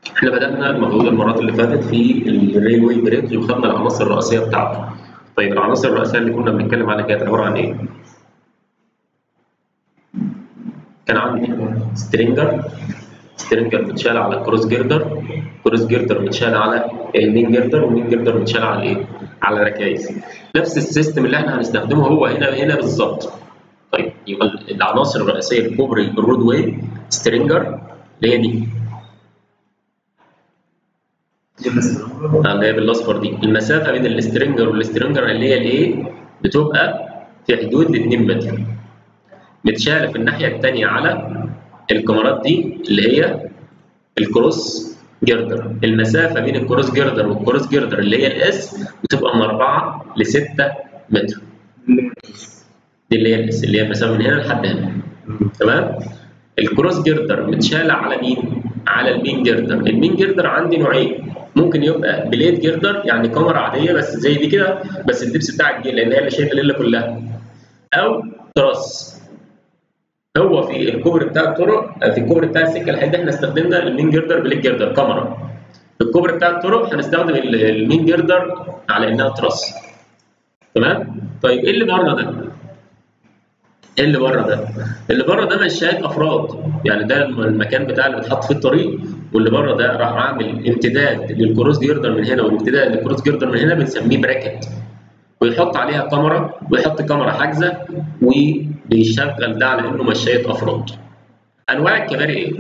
احنا بدأنا المفروض المرات اللي فاتت في الريلوي بريدج وخدنا العناصر الرئيسية بتاعته. طيب العناصر الرئيسية اللي كنا بنتكلم عنها كانت عبارة عن ايه؟ كان عندي سترينجر سترينجر متشال على الكروس جيردر كروس جيردر متشال على المين جيردر والمين جيردر متشال على ايه؟ على ركايز نفس السيستم اللي احنا هنستخدمه هو هنا هنا بالظبط طيب يبقى العناصر الرئيسيه الكوبري الرود واي سترينجر اللي هي دي اللي هي بالاصفر دي المسافه بين السترينجر والسترينجر اللي هي الايه بتبقى في حدود ال 2 متر متشاله في الناحيه الثانيه على الكاميرات دي اللي هي الكروس جيردر المسافه بين الكروس جيردر والكروس جيردر اللي هي الاس بتبقى من 4 ل 6 متر دي اللي هي الاس اللي هي المسافه من هنا لحد هنا تمام الكروس جيردر متشاله على مين على المين جيردر المين جيردر عندي نوعين ممكن يبقى بليد جيردر يعني كاميرا عاديه بس زي دي كده بس الدبس بتاع الجيل لان هي اللي شايله الليله كلها او تراس هو في الكوبري بتاع الطرق في الكوبري بتاع السكه الحديد احنا استخدمنا المين جيردر بليد جيردر كاميرا في الكوبري بتاع الطرق هنستخدم المين جيردر على انها تراس تمام طيب ايه اللي بره ده ايه اللي بره ده اللي بره ده مشايات افراد يعني ده المكان بتاع اللي بيتحط فيه الطريق واللي بره ده راح عامل امتداد للكروس جيردر من هنا وامتداد للكروس جيردر من هنا بنسميه براكت ويحط عليها كاميرا ويحط كاميرا حاجزه وبيشغل ده على انه مشاية افراد. انواع الكباري ايه؟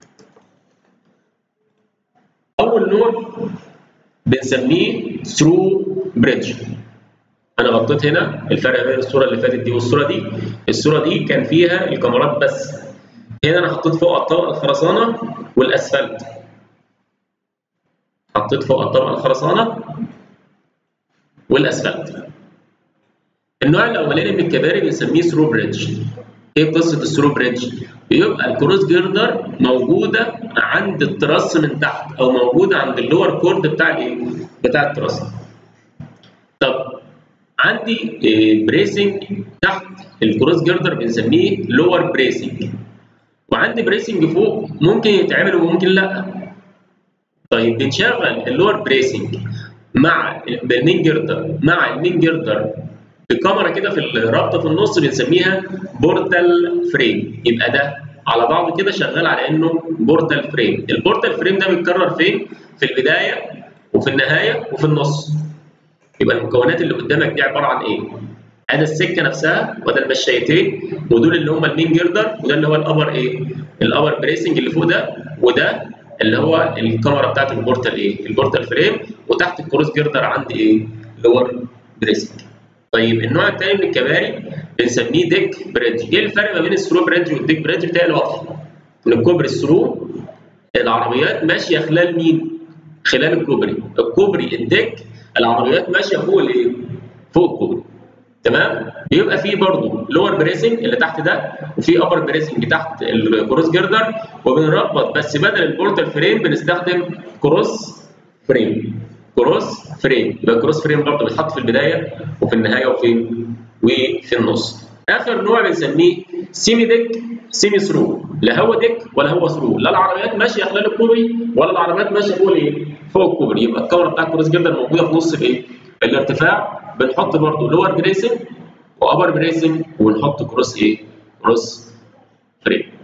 اول نوع بنسميه ثرو بريدج. انا غطيت هنا الفرق بين الصوره اللي فاتت دي والصوره دي، الصوره دي كان فيها الكاميرات بس. هنا انا حطيت فوق الطبقه الخرسانه والاسفلت. حطيت فوق الطبقه الخرسانه والاسفلت. النوع الاولاني من الكباري بنسميه ثرو بريدج. ايه قصه الثرو بريدج؟ بيبقى الكروس جيردر موجوده عند التراس من تحت او موجوده عند اللور كورد بتاع الايه؟ بتاع التراس. طب عندي بريسنج تحت الكروس جيردر بنسميه لور بريسنج. وعندي بريسنج فوق ممكن يتعمل وممكن لا. طيب بنشغل اللور بريسنج مع المين جيردر مع المين جيردر بكاميرا كده في الرابطه في النص بنسميها بورتال فريم يبقى ده على بعضه كده شغال على انه بورتال فريم البورتال فريم ده بيتكرر فين في البدايه وفي النهايه وفي النص يبقى المكونات اللي قدامك دي عباره عن ايه ادي السكه نفسها وده المشايتين ودول اللي هم المين جيردر وده اللي هو الابر ايه الابر بريسنج اللي فوق ده وده اللي هو الكاميرا بتاعت البورتال ايه البورتال فريم وتحت الكروس جيردر عندي ايه لور بريسنج طيب النوع الثاني من الكباري بنسميه ديك بريدج ايه الفرق ما بين الثرو بريدج والديك بريدج بتاعي واضحه ان الكوبري الثرو العربيات ماشيه خلال مين خلال الكوبري الكوبري الديك العربيات ماشيه فوق الايه فوق الكوبري تمام بيبقى فيه برضه لور بريسنج اللي تحت ده وفي ابر بريسنج تحت الكروس جيردر وبنربط بس بدل البورتال فريم بنستخدم كروس فريم كروس فريم يبقى الكروس فريم برضه بيتحط في البدايه وفي النهايه وفين وفي النص اخر نوع بنسميه سيمي ديك سيمي ثرو لا هو ديك ولا هو ثرو لا العربيات ماشيه خلال الكوبري ولا العربيات ماشيه فوق الايه فوق الكوبري يبقى الكاميرا بتاع الكروس جيردر موجوده في نص الايه الارتفاع بنحط برضه لور بريسنج وابر بريسنج ونحط كروس ايه كروس فريم